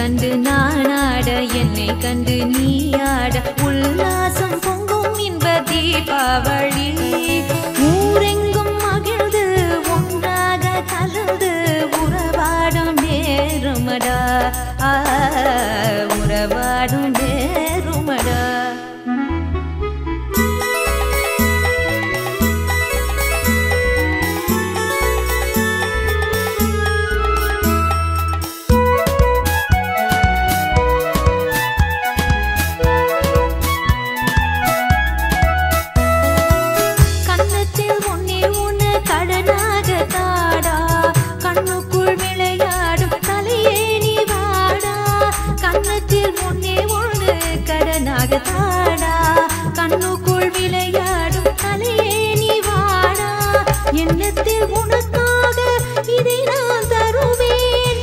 கண்டு நானாட என்னை கண்டு நீயாட உல்லாசம் பொங்கும் இன்ப தீபாவளி ஊரெங்கும் மகிழ்ந்து ஒன்றாக கலந்து உறவாடும் நேருமடா ஆ, உறவாடும் நேருமடா கன்னத்தில் உன்னே உன கடனாக தாடா கண்ணுக்குள் விளையாடும் தலையே நீ வாடா கன்னத்தில் உன்னே உன கடனாக தாடா கண்ணுக்குள் விளையாடும் தலையே நீ வாடா எண்ணத்தில் உனக்காக இதை நான் தருவேன்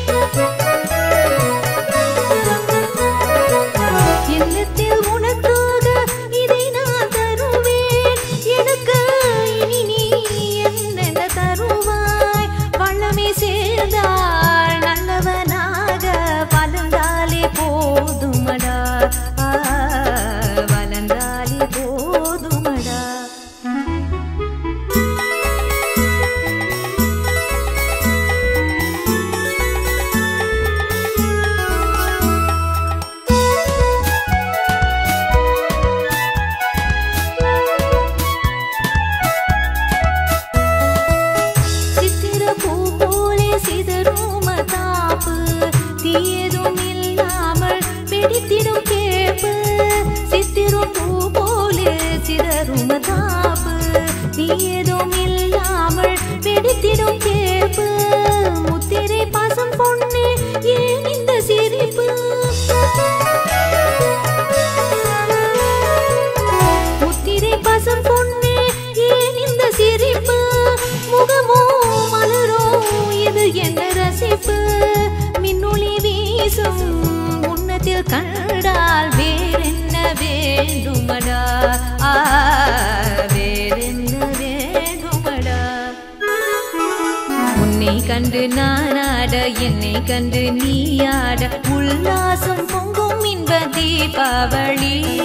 எண்ணத்தில் உனக்காக இதை நான் தருவேன் எனக்கு இனி நீ என்னென்ன தருவாய் வல்லமை சேர்ந்தால் நல்லவனாக வளர்ந்தாலே போதுமடா ஆ, வளர்ந்தாலே போதுமடா சித்திர பூ போலே சிதறும் தாப்பு தீயதும் இல்லாமல் பிடித்திடும் கேப்பு சித்திர பூ போலே சிதறும் தாப்பு தீயதும் இல்லாமல் பிடித்திடும் கேப்பு முத்திரை பாசம் பொண்ணு ஏன் இந்த சிரிப்பு முத்திரை பசம் பொண்ணே ஏன் இந்த சிரிப்பு முகமோ மலரோ இது என்ன ரசிப்பு மின்னொளி வீசும் உன்னத்தில் கண்டால் வேறென்ன வேண்டுமடா ஆ, வேறென்ன வேண்டுமடா உன்னை கண்டு நானாட என்னை கண்டு நீயாட உல்லாசம் பொங்கும் இன்ப தீபாவளி